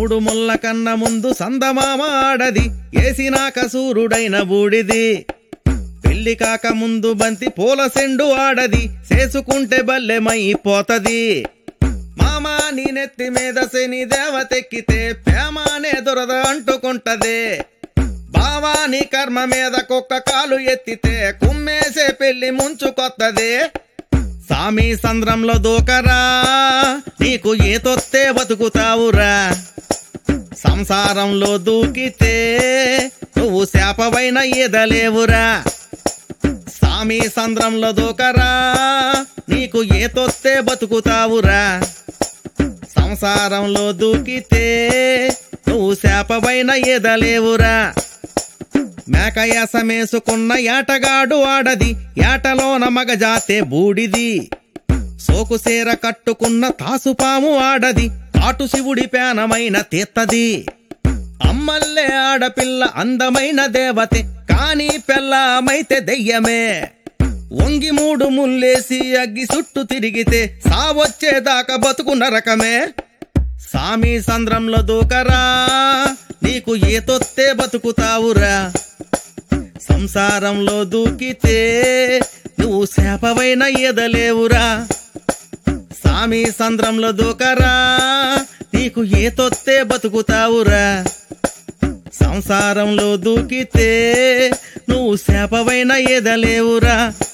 మూడు ముళ్ళ కన్న ముందు సందమామ ఆడది ఏసినాక సూర్యుడైన బూడిది పెళ్లి కాక ముందు బంతి పూల సెండు ఆడది చేసుకుంటే బల్లెమైపోతది మామా నీ నెత్తి మీద శని దేవతెక్కితే ప్రేమానే దురద అంటుకుంటదే బావా నీ కర్మ మీద కుక్క కాలు ఎత్తితే కుమ్మేసే పెళ్లి ముంచుకొత్తదే సామి సంద్రంలో దూకరా నీకు ఏతొత్తే బతుకుతావురా సంసారంలో దూకితే నువ్వు శాపవైన ఈదలేవురా సామి సంద్రంలో దూకరా నీకు ఏతొత్తే బతుకుతావురా సంసారంలో దూకితే నువ్వు శాపవైన ఈదలేవురా మేక యాసమేసుకున్న ఏటగాడు ఆడది ఏటలోన మగజాతే బూడిది సోకుసేర కట్టుకున్న తాసుపాము ఆడది కాటు శివుడి పేనమైన తీత్తది అమ్మల్లే ఆడపిల్ల అందమైన దేవతే కాని పెళ్ళమైతే దెయ్యమే వంగి మూడు ముల్లేసి అగ్గి చుట్టూ తిరిగితే సావొచ్చేదాకా బతుకు నరకమే సామి సంద్రంలో దూకరా నీకు ఏతొత్తే బతుకుతావురా సంసారంలో దూకితే నువ్వు శాపవైన ఈదలేవురా సామి సంద్రంలో దూకరా నీకు ఏతొత్తే బతుకుతావురా సంసారంలో దూకితే నువ్వు శాపవైన ఈదలేవురా